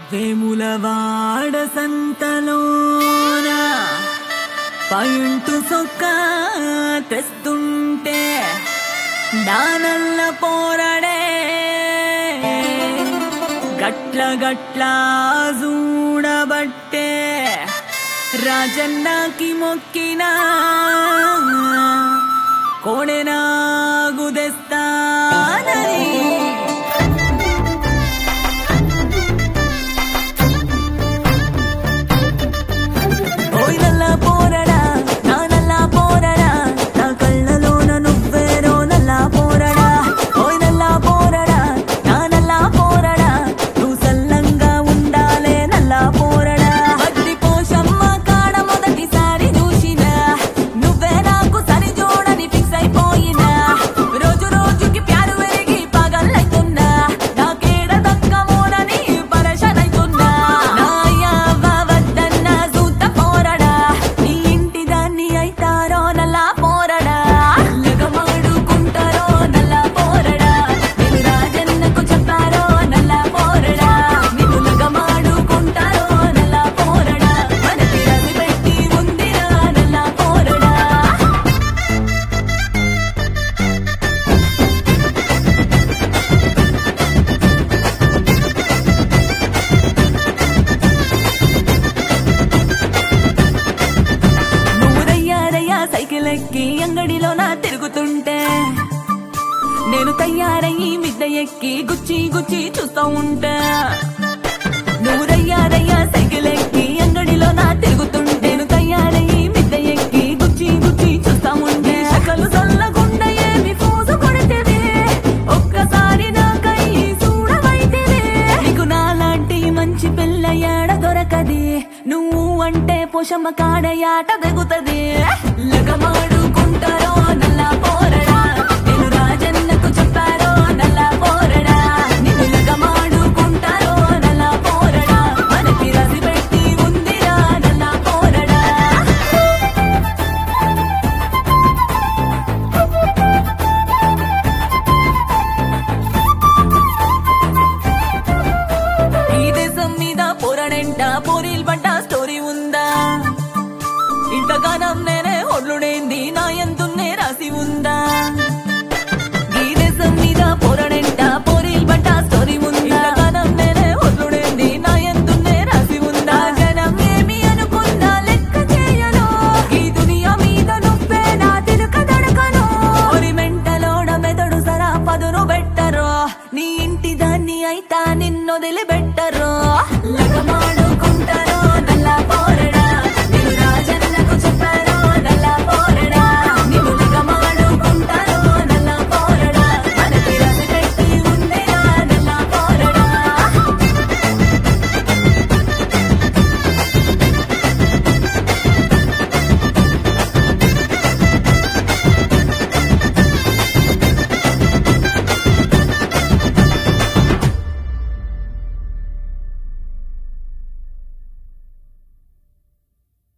వేములవాడ సంతలోన పయింటు సొక్క తెస్తుంటే దానల్ల పోరడే గట్ల గట్ల చూడబట్టే రాజన్నకి మొక్కిన కోడెనాగు తెస్తానని ఓయ్ నల్ల పోరడా నా నల్ల పోరడా నా కళ్ళలోన నువ్వేరో నల్ల పోరడా ఓయ్ నల్ల పోరడా నా నల్ల పోరడా నువ్వు సల్లంగా ఉండాలే నల్ల పోరడా భక్తి పోషమ్మ కాడ మొదటిసారి చూసినా నువ్వే నాకు సరి చూడని ఫిక్స్ అయిపోయినా రోజు రోజుకి ప్యారు పెరిగి పగల్లైతున్నా నాకేడ దక్కమోనని పరేషాన్ అయితున్నా నా యావ వద్దన్న సూత పోరడా నీ ఇంటి దాన్ని అయితారో నల్లా పోరడా లగమాడుకుంటారో నల్లా పోరడా నేను రాజన్నకు చెప్పారో నల్లా పోరడా నిన్ను లగమాడుకుంటారో నల్లా పోరడా మనకి రవి పెట్టి ఉందిరా నల్లా పోరడా నువ్వు రయ్యారయ్యా సైకిల్ ఎక్కి అంగడిలో నా తిరుగుతుంటే నేను తయారయ్యి మిద్ద ఎక్కి గుచ్చి గుచ్చి చూస్తూ ఉంటా నువ్వు రయ్యారయ్యా సైకిల్ ఎక్కి అంగడిలో నా తిరుగుతుంటే నేను తయారయ్యి మిద్ద ఎక్కి గుచ్చి గుచ్చి చూస్తా ఉంటే సకలు చల్లగుండ ఏమి ఫోజు కొడితేవే ఒక్కసారి నాకై చూడవైతేవే నీకు నాలాంటి మంచి పిల్ల ఏడ దొరకది నువ్వు అంటే పోషమ్మ కాడ యాట దిగుతది లగమాడుకుంటారో నల్ల పోరడా నేను రాజన్నకు చెప్పారో నల్ల పోరడా నిన్ను లగమాడుకుంటారో నల్ల పోరడా మనకి రసి పెట్టి ఉందిరా నల్ల పోరడా ఈ దేశం మీద పోరాడెంట పోరీల్ పడ్డ స్టోరీ ఉందా ఇంతగానం నేనే ఒడ్లుడేంది నా ఎందున్నే రాసి ఉందా ఈ దేశం మీద పోరాడెంట పోరీల్ పడ్డ స్టోరీ ఉందా ఇంతగానం నేనే ఒడ్లుడేంది నా ఎందున్నే రాసి ఉందా జనం ఏమి అనుకున్నా లెక్క చేయను ఈ దునియా మీద నువ్వే నా తిరుక దొరకను ఒరి మెంటలోడ మెదడు సరా పదును బెట్టరు నీ ఇంటి దాన్ని అయితా నిన్నొదిలి బెట్టరు లగమాడ